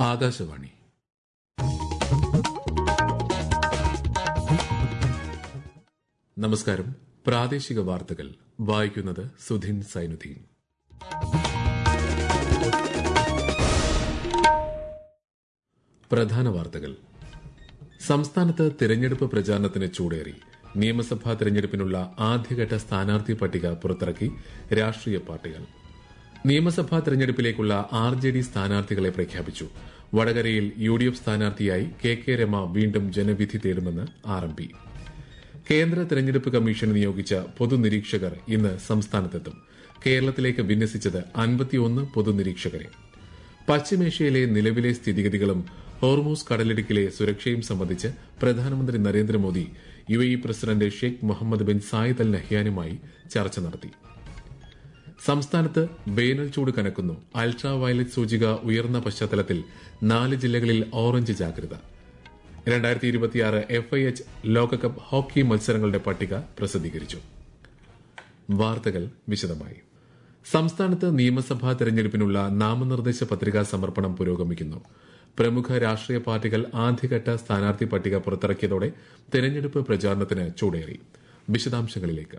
ആകാശവാണി നമസ്കാരം പ്രാദേശിക വാർത്തകൾ വായിക്കുന്നത് സുധിൻ സൈനുദ്ദീൻ പ്രധാന വാർത്തകൾ സംസ്ഥാനത്ത് തിരഞ്ഞെടുപ്പ് പ്രചാരണത്തിന് ചൂടേറി നിയമസഭാ തിരഞ്ഞെടുപ്പിനുള്ള ആദ്യഘട്ട സ്ഥാനാർത്ഥി പട്ടിക പുറത്തിറക്കി രാഷ്ട്രീയ പാർട്ടികൾ നിയമസഭാ തെരഞ്ഞെടുപ്പിലേക്കുള്ള ആർ ജെ ഡി സ്ഥാനാർത്ഥികളെ പ്രഖ്യാപിച്ചു വടകരയിൽ യു ഡി എഫ് സ്ഥാനാർത്ഥിയായി കെ കെ രമ വീണ്ടും ജനവിധി തേടുമെന്ന് ആർ എം പി കേന്ദ്ര തെരഞ്ഞെടുപ്പ് കമ്മീഷൻ നിയോഗിച്ച പൊതുനിരീക്ഷകർ ഇന്ന് സംസ്ഥാനത്തെത്തും കേരളത്തിലേക്ക് വിന്യസിച്ചത് അൻപത്തിയൊന്ന് പൊതുനിരീക്ഷകരെ പശ്ചിമേഷ്യയിലെ നിലവിലെ സ്ഥിതിഗതികളും ഹോർമൂസ് കടലിടുക്കിലെ സുരക്ഷയും സംബന്ധിച്ച് പ്രധാനമന്ത്രി Narendra Modi U A E president Sheikh Mohamed bin Zayed Al നഹ്യാനുമായി ചർച്ച നടത്തി സംസ്ഥാനത്ത് വേനൽ ചൂട് കനക്കുന്നു അൾട്രാ വയലറ്റ് സൂചിക ഉയർന്ന പശ്ചാത്തലത്തിൽ നാല് ജില്ലകളിൽ ഓറഞ്ച് ജാഗ്രത രണ്ടായിരത്തി ഇരുപത്തിയാറ് എഫ് ഐ എച്ച് ലോകകപ്പ് ഹോക്കി മത്സരങ്ങളുടെ പട്ടിക പ്രസിദ്ധീകരിച്ചു വാർത്തകൾ വിശദമായി സംസ്ഥാനത്ത് നിയമസഭാ തെരഞ്ഞെടുപ്പിനുള്ള നാമനിർദ്ദേശ പത്രികാ സമർപ്പണം പുരോഗമിക്കുന്നു പ്രമുഖ രാഷ്ട്രീയ പാർട്ടികൾ ആദ്യഘട്ട സ്ഥാനാർത്ഥി പട്ടിക പുറത്തിറക്കിയതോടെ തെരഞ്ഞെടുപ്പ് പ്രചാരണത്തിന് ചൂടേറി വിശദാംശങ്ങളിലേക്ക്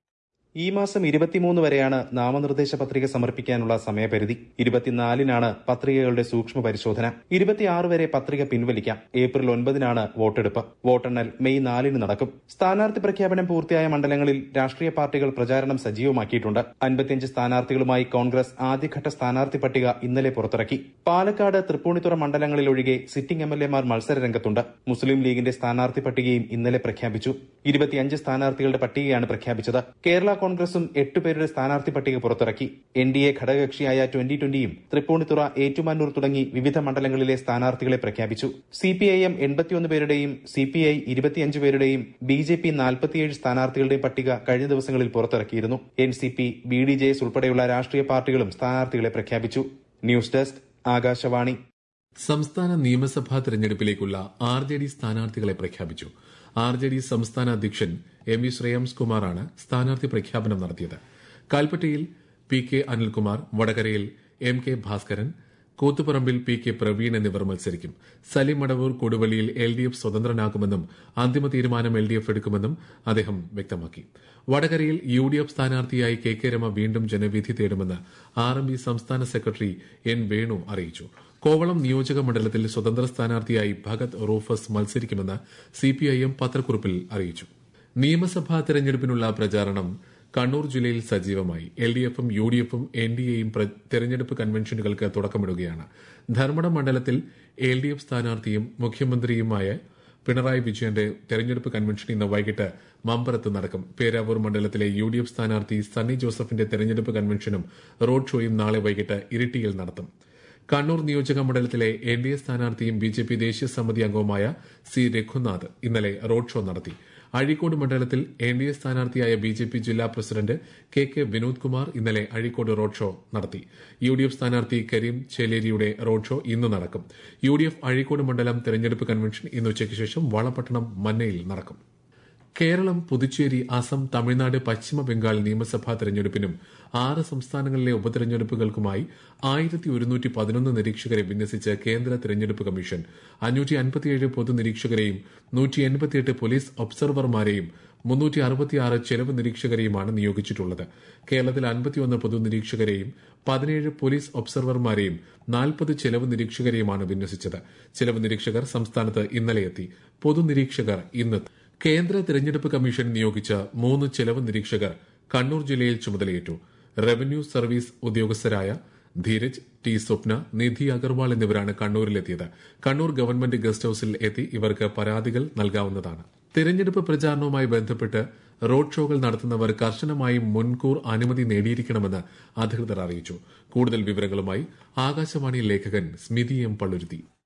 ഈ മാസം ഇരുപത്തിമൂന്ന് വരെയാണ് നാമനിർദ്ദേശ പത്രിക സമർപ്പിക്കാനുള്ള സമയപരിധി ഇരുപത്തിനാലിനാണ് പത്രികകളുടെ സൂക്ഷ്മ പരിശോധന ഇരുപത്തിയാറ് വരെ പത്രിക പിൻവലിക്കാം ഏപ്രിൽ ഒൻപതിനാണ് വോട്ടെടുപ്പ് വോട്ടെണ്ണൽ മെയ് നാലിന് നടക്കും സ്ഥാനാർത്ഥി പ്രഖ്യാപനം പൂർത്തിയായ മണ്ഡലങ്ങളിൽ രാഷ്ട്രീയ പാർട്ടികൾ പ്രചാരണം സജീവമാക്കിയിട്ടുണ്ട് അൻപത്തിയഞ്ച് സ്ഥാനാർത്ഥികളുമായി കോൺഗ്രസ് ആദ്യഘട്ട സ്ഥാനാർത്ഥി പട്ടിക ഇന്നലെ പുറത്തിറക്കി പാലക്കാട് തൃപ്പൂണിത്തുറ മണ്ഡലങ്ങളിൽ ഒഴികെ സിറ്റിംഗ് എം എൽ എമാർ മത്സര രംഗത്തുണ്ട് മുസ്ലിം ലീഗിന്റെ സ്ഥാനാർത്ഥി പട്ടികയും ഇന്നലെ പ്രഖ്യാപിച്ചു ഇരുപത്തിയഞ്ച് സ്ഥാനാർത്ഥികളുടെ പട്ടികയാണ് പ്രഖ്യാപിച്ചത് കേരള കോൺഗ്രസും എട്ടുപേരുടെ സ്ഥാനാർത്ഥി പട്ടിക പുറത്തിറക്കി എൻ ഡി എ ഘടകകക്ഷിയായ ട്വന്റി ട്വന്റിയും തൃപ്പൂണിത്തുറ ഏറ്റുമാനൂർ തുടങ്ങി വിവിധ മണ്ഡലങ്ങളിലെ സ്ഥാനാർത്ഥികളെ പ്രഖ്യാപിച്ചു സിപിഐഎം എൺപത്തിയൊന്ന് പേരുടെയും സിപിഐ ഇരുപത്തിയഞ്ച് പേരുടെയും ബി ജെ പി നാൽപ്പത്തിയേഴ് സ്ഥാനാർത്ഥികളുടെയും പട്ടിക കഴിഞ്ഞ ദിവസങ്ങളിൽ പുറത്തിറക്കിയിരുന്നു N C P B D J S ഉൾപ്പെടെയുള്ള രാഷ്ട്രീയ പാർട്ടികളും സ്ഥാനാർത്ഥികളെ പ്രഖ്യാപിച്ചു ന്യൂസ് ഡെസ്ക് ആകാശവാണി സംസ്ഥാന നിയമസഭാ തെരഞ്ഞെടുപ്പിലേക്കുള്ള ആർ ജെ ഡി സ്ഥാനാർത്ഥികളെ പ്രഖ്യാപിച്ചു ആർ ജെ ഡി സംസ്ഥാന അധ്യക്ഷൻ എം വി ശ്രേയംസ് കുമാറാണ് സ്ഥാനാർത്ഥി പ്രഖ്യാപനം നടത്തിയത് കൽപ്പറ്റയിൽ പി കെ അനിൽകുമാർ വടകരയിൽ എം കെ ഭാസ്കരൻ കൂത്തുപറമ്പിൽ പി കെ പ്രവീൺ എന്നിവർ മത്സരിക്കും സലിം മടവൂർ കൊടുവള്ളിയിൽ എൽ ഡി എഫ് സ്വതന്ത്രനാകുമെന്നും അന്തിമ തീരുമാനം എൽ ഡി എഫ് എടുക്കുമെന്നും അദ്ദേഹം വ്യക്തമാക്കി വടകരയിൽ യു ഡി എഫ് സ്ഥാനാർത്ഥിയായി കെ കെ രമ വീണ്ടും ജനവിധി തേടുമെന്ന് ആർ എം പി സംസ്ഥാന സെക്രട്ടറി എൻ വേണു അറിയിച്ചു കോവളം നിയോജക മണ്ഡലത്തിൽ സ്വതന്ത്ര സ്ഥാനാർത്ഥിയായി ഭഗത് റൂഫസ് മത്സരിക്കുമെന്ന് സിപിഐഎം പത്രക്കുറിപ്പിൽ അറിയിച്ചു നിയമസഭാ തെരഞ്ഞെടുപ്പിനുള്ള പ്രചാരണം കണ്ണൂർ ജില്ലയിൽ സജീവമായി എൽ ഡി എഫും യു ഡി എഫും എൻ ഡി എയും തെരഞ്ഞെടുപ്പ് കൺവെൻഷനുകൾക്ക് തുടക്കമിടുകയാണ് ധർമ്മടം മണ്ഡലത്തിൽ എൽ ഡി എഫ് സ്ഥാനാർത്ഥിയും മുഖ്യമന്ത്രിയുമായ പിണറായി വിജയന്റെ തെരഞ്ഞെടുപ്പ് കൺവെൻഷൻ ഇന്ന് വൈകിട്ട് മമ്പറത്ത് നടക്കും പേരാവൂർ മണ്ഡലത്തിലെ യു ഡി എഫ് സ്ഥാനാർത്ഥി സണ്ണി ജോസഫിന്റെ തെരഞ്ഞെടുപ്പ് കൺവെൻഷനും റോഡ് ഷോയും നാളെ വൈകിട്ട് ഇരിട്ടിയിൽ നടത്തും കണ്ണൂർ നിയോജക മണ്ഡലത്തിലെ എൻ ഡി എ സ്ഥാനാർത്ഥിയും ബി ജെ പി ദേശീയ സമിതി അംഗവുമായ സി രഘുനാഥ് ഇന്നലെ റോഡ് ഷോ നടത്തി അഴീക്കോട് മണ്ഡലത്തിൽ എൻ ഡി എ സ്ഥാനാർത്ഥിയായ ബി ജെ പി ജില്ലാ president K K Vinod Kumar ഇന്നലെ അഴീക്കോട് റോഡ് ഷോ നടത്തി യു ഡി എഫ് സ്ഥാനാർത്ഥി കരീം ചേലേരിയുടെ റോഡ് ഷോ ഇന്ന് നടക്കും യു ഡി എഫ് അഴീക്കോട് മണ്ഡലം തെരഞ്ഞെടുപ്പ് കൺവെൻഷൻ ഇന്ന് ഉച്ചയ്ക്ക് ശേഷം വളപട്ടണം മന്നയിൽ നടക്കും കേരളം പുതുച്ചേരി അസം തമിഴ്നാട് പശ്ചിമ ബംഗാൾ നിയമസഭാ തെരഞ്ഞെടുപ്പിനും ആറ് സംസ്ഥാനങ്ങളിലെ ഉപതെരഞ്ഞെടുപ്പുകൾക്കുമായി ആയിരത്തി ഒരുന്നൂറ്റി പതിനൊന്ന് നിരീക്ഷകരെ വിന്യസിച്ച് കേന്ദ്ര തെരഞ്ഞെടുപ്പ് കമ്മീഷൻ അഞ്ഞൂറ്റി അൻപത്തിയേഴ് പൊതുനിരീക്ഷകരെയും നൂറ്റി എൺപത്തിയെട്ട് പോലീസ് ഒബ്സർവർമാരെയും മുന്നൂറ്റി അറുപത്തിയാറ് ചെലവ് നിരീക്ഷകരെയുമാണ് നിയോഗിച്ചിട്ടുള്ളത് കേരളത്തിൽ അൻപത്തിയൊന്ന് പൊതുനിരീക്ഷകരെയും പതിനേഴ് പോലീസ് ഒബ്സർവർമാരെയും നാൽപ്പത് ചെലവ് നിരീക്ഷകരെയുമാണ് വിന്യസിച്ചത് ചെലവ് നിരീക്ഷകർ സംസ്ഥാനത്ത് ഇന്നലെ എത്തി പൊതുനിരീക്ഷകർ ഇന്ന് കേന്ദ്ര തെരഞ്ഞെടുപ്പ് കമ്മീഷൻ നിയോഗിച്ച മൂന്ന് ചെലവ് നിരീക്ഷകർ കണ്ണൂർ ജില്ലയിൽ ചുമതലയേറ്റു റവന്യൂ സർവീസ് ഉദ്യോഗസ്ഥരായ ധീരജ് ടി സ്വപ്ന നിധി അഗർവാൾ എന്നിവരാണ് കണ്ണൂരിലെത്തിയത് കണ്ണൂർ ഗവൺമെന്റ് ഗസ്റ്റ് ഹൌസിൽ എത്തി ഇവർക്ക് പരാതികൾ നൽകാവുന്നതാണ് തെരഞ്ഞെടുപ്പ് പ്രചാരണവുമായി ബന്ധപ്പെട്ട് റോഡ് ഷോകൾ നടത്തുന്നവർ കർശനമായി മുൻകൂർ അനുമതി നേടിയിരിക്കണമെന്ന് അധികൃതർ അറിയിച്ചു കൂടുതൽ വിവരങ്ങളുമായി ആകാശവാണി ലേഖകൻ സ്മിതി എം പള്ളുരുത്തി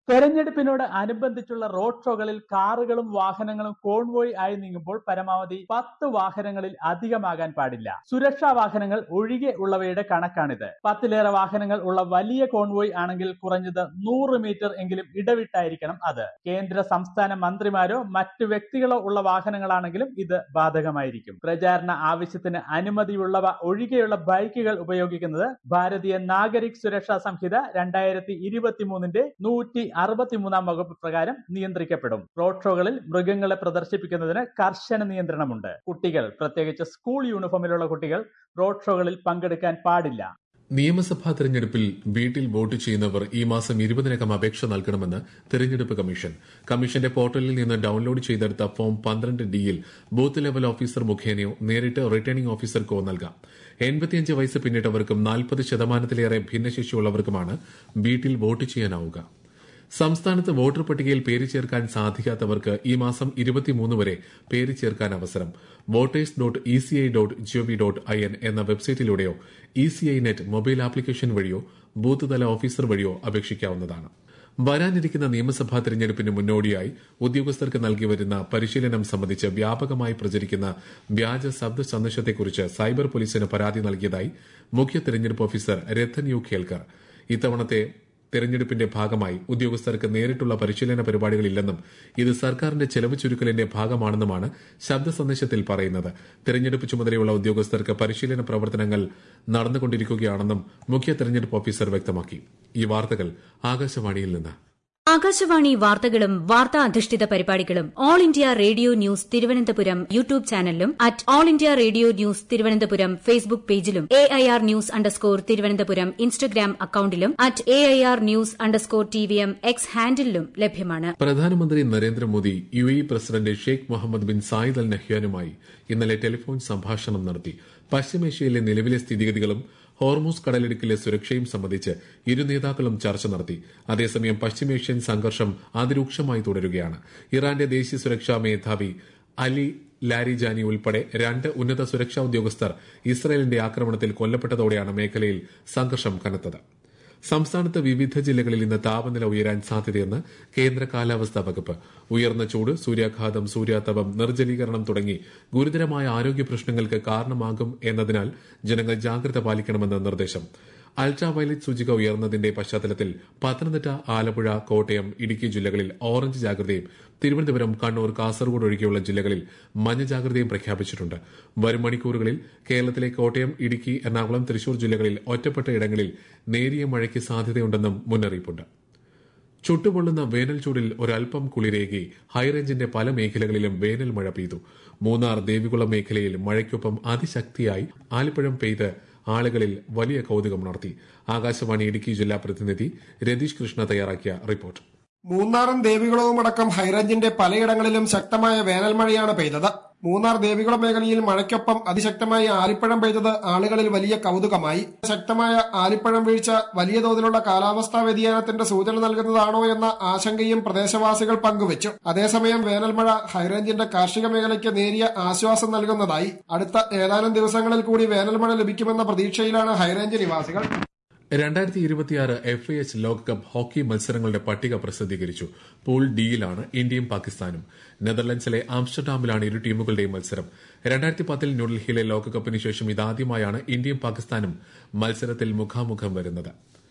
തെരഞ്ഞെടുപ്പിനോട് അനുബന്ധിച്ചുള്ള റോഡ് ഷോകളിൽ കാറുകളും വാഹനങ്ങളും കോൺവോയ് ആയി നീങ്ങുമ്പോൾ പരമാവധി പത്ത് വാഹനങ്ങളിൽ അധികമാകാൻ പാടില്ല സുരക്ഷാ വാഹനങ്ങൾ ഒഴികെ ഉള്ളവയുടെ കണക്കാണിത് പത്തിലേറെ വാഹനങ്ങൾ ഉള്ള വലിയ കോൺവോയ് ആണെങ്കിൽ കുറഞ്ഞത് നൂറ് മീറ്റർ എങ്കിലും ഇടവിട്ടായിരിക്കണം അത് കേന്ദ്ര സംസ്ഥാന മന്ത്രിമാരോ മറ്റു വ്യക്തികളോ ഉള്ള വാഹനങ്ങളാണെങ്കിലും ഇത് ബാധകമായിരിക്കും പ്രചാരണ ആവശ്യത്തിന് അനുമതിയുള്ളവ ഒഴികെയുള്ള ബൈക്കുകൾ ഉപയോഗിക്കുന്നത് ഭാരതീയ നാഗരിക് സുരക്ഷാ സംഹിത രണ്ടായിരത്തി ഇരുപത്തിമൂന്നിന്റെ നൂറ്റി അറുപത്തിമൂന്നാം വകുപ്പ് പ്രകാരം നിയന്ത്രിക്കപ്പെടും റോഡ് ഷോകളിൽ മൃഗങ്ങളെ പ്രദർശിപ്പിക്കുന്നതിന് കർശന നിയന്ത്രണമുണ്ട് കുട്ടികൾ പ്രത്യേകിച്ച് സ്കൂൾ യൂണിഫോമിലുള്ള കുട്ടികൾ റോഡ് ഷോകളിൽ പങ്കെടുക്കാൻ പാടില്ല നിയമസഭാ തെരഞ്ഞെടുപ്പിൽ വീട്ടിൽ വോട്ട് ചെയ്യുന്നവർ ഈ മാസം ഇരുപതിനകം അപേക്ഷ നൽകണമെന്ന് തെരഞ്ഞെടുപ്പ് കമ്മീഷൻ കമ്മീഷന്റെ പോർട്ടലിൽ നിന്ന് ഡൌൺലോഡ് ചെയ്തെടുത്ത ഫോം പന്ത്രണ്ട് ഡിയിൽ ബൂത്ത് ലെവൽ ഓഫീസർ മുഖേനയോ നേരിട്ട് റിട്ടേണിംഗ് ഓഫീസർക്കോ നൽകാം എൺപത്തിയഞ്ച് വയസ്സ് പിന്നിട്ടവർക്കും നാൽപ്പത് ശതമാനത്തിലേറെ ഭിന്നശേഷിയുള്ളവർക്കുമാണ് വീട്ടിൽ വോട്ട് ചെയ്യാനാവുക സംസ്ഥാനത്ത് വോട്ടർ പട്ടികയിൽ പേര് ചേർക്കാൻ സാധിക്കാത്തവർക്ക് ഈ മാസം ഇരുപത്തിമൂന്ന് വരെ പേര് ചേർക്കാൻ അവസരം voters dot E C I dot gov dot I N എന്ന വെബ്സൈറ്റിലൂടെയോ E C I net mobile application വഴിയോ ബൂത്ത് തല ഓഫീസർ വഴിയോ അപേക്ഷിക്കാവുന്നതാണ് വരാനിരിക്കുന്ന നിയമസഭാ തെരഞ്ഞെടുപ്പിന് മുന്നോടിയായി ഉദ്യോഗസ്ഥർക്ക് നൽകി വരുന്ന പരിശീലനം സംബന്ധിച്ച് വ്യാപകമായി പ്രചരിക്കുന്ന വ്യാജ ശബ്ദ സന്ദേശത്തെക്കുറിച്ച് സൈബർ പോലീസിന് പരാതി നൽകിയതായി മുഖ്യ തെരഞ്ഞെടുപ്പ് ഓഫീസർ രത്തൻ യു ഖേൽക്കർ ഇത്തവണത്തെ തെരഞ്ഞെടുപ്പിന്റെ ഭാഗമായി ഉദ്യോഗസ്ഥർക്ക് നേരിട്ടുള്ള പരിശീലന പരിപാടികളില്ലെന്നും ഇത് സർക്കാരിന്റെ ചെലവ് ചുരുക്കലിന്റെ ഭാഗമാണെന്നുമാണ് ശബ്ദ സന്ദേശത്തിൽ പറയുന്നത് തെരഞ്ഞെടുപ്പ് ചുമതലയുള്ള ഉദ്യോഗസ്ഥർക്ക് പരിശീലന പ്രവർത്തനങ്ങൾ നടന്നുകൊണ്ടിരിക്കുകയാണെന്നും മുഖ്യ തെരഞ്ഞെടുപ്പ് ഓഫീസർ വ്യക്തമാക്കി ഈ വാർത്തകൾ ആകാശവാണിയിൽ നിന്ന് ആകാശവാണി വാർത്തകളും വാർത്താ അധിഷ്ഠിത പരിപാടികളും all India radio news Thiruvananthapuram YouTube ചാനലിലും at all India radio news Thiruvananthapuram Facebook പേജിലും A I R news underscore Thiruvananthapuram Instagram അക്കൌണ്ടിലും at A I R news underscore T V M X ഹാൻഡിലും ലഭ്യമാണ് പ്രധാനമന്ത്രി Narendra Modi U A president Sheikh Mohamed bin Zayed Al നഹ്യാനുമായി ഇന്നലെ telephone സംഭാഷണം നടത്തി പശ്ചിമേഷ്യയിലെ നിലവിലെ സ്ഥിതിഗതികളും ഹോർമൂസ് കടലിടുക്കിലെ സുരക്ഷയും സംബന്ധിച്ച് ഇരു നേതാക്കളും ചർച്ച നടത്തി അതേസമയം പശ്ചിമേഷ്യൻ സംഘർഷം അതിരൂക്ഷമായി തുടരുകയാണ് ഇറാന്റെ ദേശീയ സുരക്ഷാ മേധാവി അലി ലാരിജാനി ഉൾപ്പെടെ രണ്ട് ഉന്നത സുരക്ഷാ ഉദ്യോഗസ്ഥർ ഇസ്രയേലിന്റെ ആക്രമണത്തിൽ കൊല്ലപ്പെട്ടതോടെയാണ് മേഖലയിൽ സംഘർഷം കനത്തത് സംസ്ഥാനത്ത് വിവിധ ജില്ലകളിൽ ഇന്ന് താപനില ഉയരാൻ സാധ്യതയെന്ന് കേന്ദ്ര കാലാവസ്ഥാ വകുപ്പ് ഉയർന്ന ചൂട് സൂര്യാഘാതം സൂര്യാതപം നിർജ്ജലീകരണം തുടങ്ങി ഗുരുതരമായ ആരോഗ്യ പ്രശ്നങ്ങൾക്ക് കാരണമാകും എന്നതിനാൽ ജനങ്ങൾ ജാഗ്രത പാലിക്കണമെന്ന് നിർദ്ദേശം അൾട്രാ വയലറ്റ് സൂചിക ഉയർന്നതിന്റെ പശ്ചാത്തലത്തിൽ പത്തനംതിട്ട ആലപ്പുഴ കോട്ടയം ഇടുക്കി ജില്ലകളിൽ ഓറഞ്ച് ജാഗ്രതയും തിരുവനന്തപുരം കണ്ണൂർ കാസർഗോഡ് ഒഴികെയുള്ള ജില്ലകളിൽ മഞ്ഞ ജാഗ്രതയും പ്രഖ്യാപിച്ചിട്ടുണ്ട് വരും മണിക്കൂറുകളിൽ കേരളത്തിലെ കോട്ടയം ഇടുക്കി എറണാകുളം തൃശൂർ ജില്ലകളിൽ ഒറ്റപ്പെട്ട ഇടങ്ങളിൽ നേരിയ മഴയ്ക്ക് സാധ്യതയുണ്ടെന്നും മുന്നറിയിപ്പുണ്ട് ചുട്ടുപൊള്ളുന്ന വേനൽ ചൂടിൽ ഒരൽപ്പം കുളിരേകി ഹൈറേഞ്ചിന്റെ പല മേഖലകളിലും വേനൽ മഴ പെയ്തു മൂന്നാർ ദേവികുളം മേഖലയിൽ മഴയ്ക്കൊപ്പം അതിശക്തിയായി ആലിപ്പഴം പെയ്ത് ആളുകളിൽ വലിയ കൌതുകം നടത്തി ആകാശവാണി ഇടുക്കി ജില്ലാ പ്രതിനിധി രതീഷ് കൃഷ്ണ തയ്യാറാക്കിയ റിപ്പോർട്ട് മൂന്നാറും ദേവികുളവും അടക്കം ഹൈറേഞ്ചിന്റെ പലയിടങ്ങളിലും ശക്തമായ വേനൽ മഴയാണ് പെയ്തത് മൂന്നാർ ദേവികുളം മേഖലയിൽ മഴയ്ക്കൊപ്പം അതിശക്തമായി ആലിപ്പഴം പെയ്തത് ആളുകളിൽ വലിയ കൗതുകമായി ശക്തമായ ആലിപ്പഴം വീഴ്ച വലിയ തോതിലുള്ള കാലാവസ്ഥാ വ്യതിയാനത്തിന്റെ സൂചന നൽകുന്നതാണോ എന്ന ആശങ്കയും പ്രദേശവാസികൾ പങ്കുവച്ചു അതേസമയം വേനൽമഴ ഹൈറേഞ്ചിന്റെ കാർഷിക മേഖലയ്ക്ക് നേരിയ ആശ്വാസം നൽകുന്നതായി അടുത്ത ഏതാനും ദിവസങ്ങളിൽ കൂടി വേനൽമഴ ലഭിക്കുമെന്ന പ്രതീക്ഷയിലാണ് ഹൈറേഞ്ച് നിവാസികൾ രണ്ടായിരത്തി ഇരുപത്തിയാറ് എഫ് ഐ എച്ച് ലോകകപ്പ് ഹോക്കി മത്സരങ്ങളുടെ പട്ടിക പ്രസിദ്ധീകരിച്ചു പൂൾ ഡിയിലാണ് ഇന്ത്യയും പാകിസ്ഥാനും നെതർലൻഡ്സിലെ ആംസ്റ്റർഡാമിലാണ് ഇരു ടീമുകളുടെയും മത്സരം രണ്ടായിരത്തി പത്തിൽ ന്യൂഡൽഹിയിലെ ലോകകപ്പിന് ശേഷം ഇതാദ്യമായാണ് ഇന്ത്യയും പാകിസ്ഥാനും മത്സരത്തിൽ മുഖാമുഖം വരുന്നത്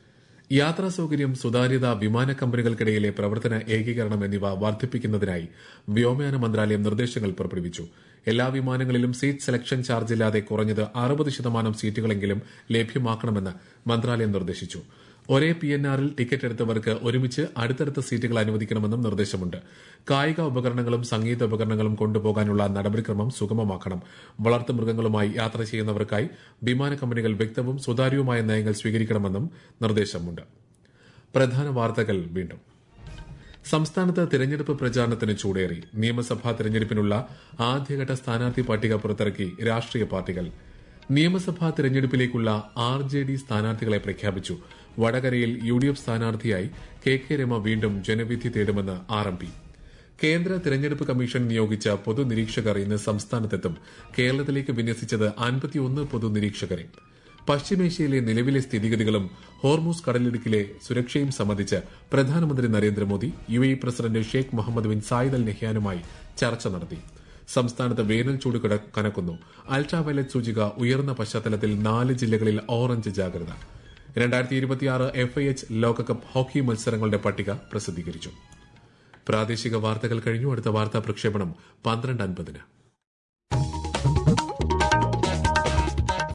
യാത്രാ സൌകര്യം സുതാര്യത വിമാന കമ്പനികൾക്കിടയിലെ പ്രവർത്തന ഏകീകരണം എന്നിവ വർദ്ധിപ്പിക്കുന്നതിനായി വ്യോമയാന മന്ത്രാലയം നിർദ്ദേശങ്ങൾ പുറപ്പെടുവിച്ചു എല്ലാ വിമാനങ്ങളിലും സീറ്റ് സെലക്ഷൻ ചാർജ് ഇല്ലാതെ കുറഞ്ഞത് അറുപത് ശതമാനം സീറ്റുകളെങ്കിലും ലഭ്യമാക്കണമെന്ന് മന്ത്രാലയം നിർദ്ദേശിച്ചു ഒരേ പി എൻ ആറിൽ ടിക്കറ്റ് എടുത്തവർക്ക് ഒരുമിച്ച് അടുത്തടുത്ത സീറ്റുകൾ അനുവദിക്കണമെന്നും നിർദ്ദേശമുണ്ട് കായിക ഉപകരണങ്ങളും സംഗീത ഉപകരണങ്ങളും കൊണ്ടുപോകാനുള്ള നടപടിക്രമം സുഗമമാക്കണം വളർത്തുമൃഗങ്ങളുമായി യാത്ര ചെയ്യുന്നവർക്കായി വിമാന കമ്പനികൾ വ്യക്തവും സുതാര്യവുമായ നയങ്ങൾ സ്വീകരിക്കണമെന്നും നിർദ്ദേശമുണ്ട് പ്രധാന വാർത്തകൾ വീണ്ടും സംസ്ഥാനത്ത് തെരഞ്ഞെടുപ്പ് പ്രചാരണത്തിന് ചൂടേറി നിയമസഭാ തെരഞ്ഞെടുപ്പിനുള്ള ആദ്യഘട്ട സ്ഥാനാർത്ഥി പട്ടിക പുറത്തിറക്കി രാഷ്ട്രീയ പാർട്ടികൾ നിയമസഭാ തെരഞ്ഞെടുപ്പിലേക്കുള്ള ആർ ജെ ഡി സ്ഥാനാർത്ഥികളെ പ്രഖ്യാപിച്ചു വടകരയിൽ യു ഡി എഫ് സ്ഥാനാർത്ഥിയായി കെ കെ രമ വീണ്ടും ജനവിധി തേടുമെന്ന് ആർ എം പി കേന്ദ്ര തെരഞ്ഞെടുപ്പ് കമ്മീഷൻ നിയോഗിച്ച പൊതുനിരീക്ഷകർ ഇന്ന് സംസ്ഥാനത്തെത്തും കേരളത്തിലേക്ക് വിന്യസിച്ചത് അൻപത്തിയൊന്ന് പൊതുനിരീക്ഷകരെ പശ്ചിമേഷ്യയിലെ നിലവിലെ സ്ഥിതിഗതികളും ഹോർമൂസ് കടലിടുക്കിലെ സുരക്ഷയും സംബന്ധിച്ച് പ്രധാനമന്ത്രി Narendra Modi U A president Sheikh Mohamed bin Zayed Al നെഹ്യാനുമായി ചർച്ച നടത്തി സംസ്ഥാനത്ത് വേനൽ ചൂട് കിട- കനക്കുന്നു അൾട്രാവയലറ്റ് സൂചിക ഉയർന്ന പശ്ചാത്തലത്തിൽ നാല് ജില്ലകളിൽ ഓറഞ്ച് ജാഗ്രത രണ്ടായിരത്തി ഇരുപത്തിയാറ് എഫ് ഐ എച്ച് ലോകകപ്പ് ഹോക്കി മത്സരങ്ങളുടെ പട്ടിക പ്രസിദ്ധീകരിച്ചു പ്രാദേശിക വാർത്തകൾ കഴിഞ്ഞു അടുത്ത വാർത്താ പ്രക്ഷേപണം പന്ത്രണ്ട് അൻപതിന്